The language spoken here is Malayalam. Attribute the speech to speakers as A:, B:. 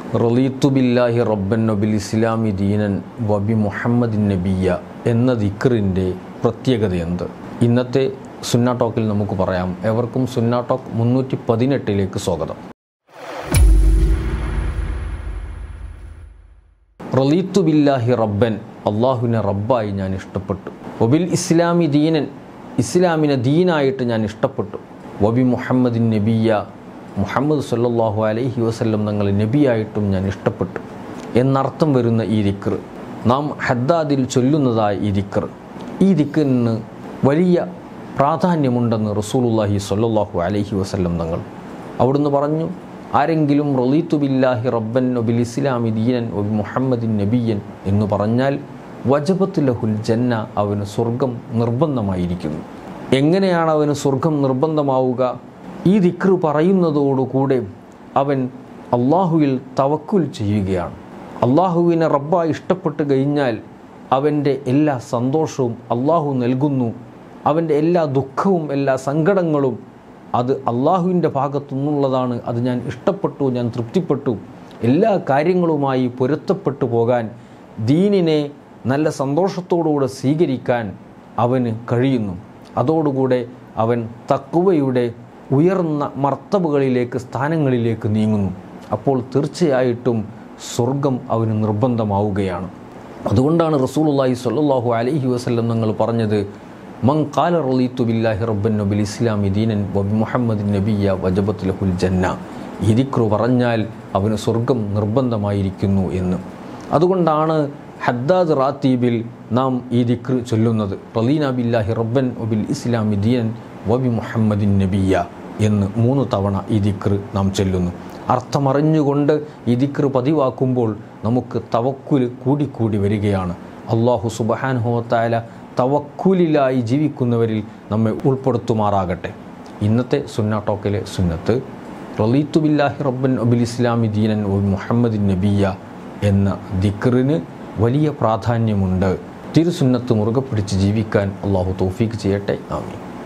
A: റലീത്തു ബില്ലാഹി റബ്ബൻ നബിൽ ഇസ്ലാമി ദീനൻ വബി മുഹമ്മദിൻ നബിയ എന്ന ദിക്റിൻ്റെ പ്രത്യേകത എന്ത് ഇന്നത്തെ സുന്ന ടോക്കിൽ നമുക്ക് പറയാം എവർക്കും സുന്ന ടോക്ക് മുന്നൂറ്റി പതിനെട്ടിലേക്ക് സ്വാഗതം റലീത്തു ബില്ലാഹി റബ്ബൻ അള്ളാഹുവിനെ റബ്ബായി ഞാൻ ഇഷ്ടപ്പെട്ടു വബിൽ ഇസ്ലാമി ദീനൻ ഇസ്ലാമിനെ ദീനായിട്ട് ഞാൻ ഇഷ്ടപ്പെട്ടു വബി മുഹമ്മദിൻ നബിയ മുഹമ്മദ് സല്ലാഹു അലൈഹി വസല്ലം തങ്ങൾ നബിയായിട്ടും ഞാൻ ഇഷ്ടപ്പെട്ടു എന്നർത്ഥം വരുന്ന ഈ ദിക്ർ നാം ഹദ്ദാദിൽ ചൊല്ലുന്നതായ ഈ ദിക്ർ ഈ ദിക്റിന് വലിയ പ്രാധാന്യമുണ്ടെന്ന് റസൂലുല്ലാഹി സല്ലാഹു അലൈഹി വസല്ലം തങ്ങൾ അവിടുന്ന് പറഞ്ഞു ആരെങ്കിലും റലീത്തു ബില്ലാഹി റബ്ബൻ ഒബിൽ ഇസ്ലാമി ദീനൻ ഒബി മുഹമ്മദിൻ നബിയൻ എന്ന് പറഞ്ഞാൽ വജബത്ത് ലഹുൽ ജന്ന അവന് സ്വർഗം നിർബന്ധമായിരിക്കുന്നു എങ്ങനെയാണ് അവന് സ്വർഗം നിർബന്ധമാവുക ഈ ദിക്റ് പറയുന്നതോടുകൂടെ അവൻ അള്ളാഹുവിൽ തവക്കുൽ ചെയ്യുകയാണ് അള്ളാഹുവിനെ റബ്ബായി ഇഷ്ടപ്പെട്ട് കഴിഞ്ഞാൽ അവൻ്റെ എല്ലാ സന്തോഷവും അള്ളാഹു നൽകുന്നു അവൻ്റെ എല്ലാ ദുഃഖവും എല്ലാ സങ്കടങ്ങളും അത് അള്ളാഹുവിൻ്റെ ഭാഗത്തു നിന്നുള്ളതാണ് അത് ഞാൻ ഇഷ്ടപ്പെട്ടു ഞാൻ തൃപ്തിപ്പെട്ടു എല്ലാ കാര്യങ്ങളുമായി പൊരുത്തപ്പെട്ടു പോകാൻ ദീനിനെ നല്ല സന്തോഷത്തോടുകൂടെ സ്വീകരിക്കാൻ അവന് കഴിയുന്നു അതോടുകൂടെ അവൻ തക്കുവയുടെ ഉയർന്ന മർത്തബുകളിലേക്ക് സ്ഥാനങ്ങളിലേക്ക് നീങ്ങുന്നു അപ്പോൾ തീർച്ചയായിട്ടും സ്വർഗം അവന് നിർബന്ധമാവുകയാണ് അതുകൊണ്ടാണ് റസൂലുള്ളാഹി സ്വല്ലല്ലാഹു അലൈഹി വസല്ലം നിങ്ങൾ പറഞ്ഞത് മൻ ഖാല റളീത്തു ബില്ലാഹി റബ്ബൻ നബിൽ ഇസ്ലാമി ദീനൻ വബി മുഹമ്മദിൻ നബിയ വജബത്ത് ലഹുൽ ജന്ന ഈ ദിക്റ് പറഞ്ഞാൽ അവന് സ്വർഗം നിർബന്ധമായിരിക്കുന്നു എന്ന് അതുകൊണ്ടാണ് ഹദ്ദാദ് റാത്തീബിൽ നാം ഈ ദിക്ർ ചൊല്ലുന്നത് റലീന ബില്ലാഹി റബ്ബൻ ഒബിൽ ഇസ്ലാമി ദീനൻ വബി മുഹമ്മദിൻ നബിയ എന്ന് മൂന്ന് തവണ ഈ ദിക്ർ നാം ചൊല്ലുന്നു അർത്ഥമറിഞ്ഞുകൊണ്ട് ഈ ദിക്ർ പതിവാക്കുമ്പോൾ നമുക്ക് തവക്കുല് കൂടിക്കൂടി വരികയാണ് അള്ളാഹു സുബഹാൻഹോത്തായ തവക്കുലിലായി ജീവിക്കുന്നവരിൽ നമ്മെ ഉൾപ്പെടുത്തുമാറാകട്ടെ ഇന്നത്തെ സുന്ന ടോക്കിലെ സുന്നത്ത് റലീത്തു ബില്ലാഹി റബ്ബൻ അബുൽ ഇസ്ലാമി ദീനൻ ഒബി മുഹമ്മദിൻ നബിയ എന്ന ദിക്റിന് വലിയ പ്രാധാന്യമുണ്ട് തിരുസുന്നത്ത് മുറുകെ പിടിച്ച് ജീവിക്കാൻ അള്ളാഹു തൗഫീക്ക് ചെയ്യട്ടെ ആമീൻ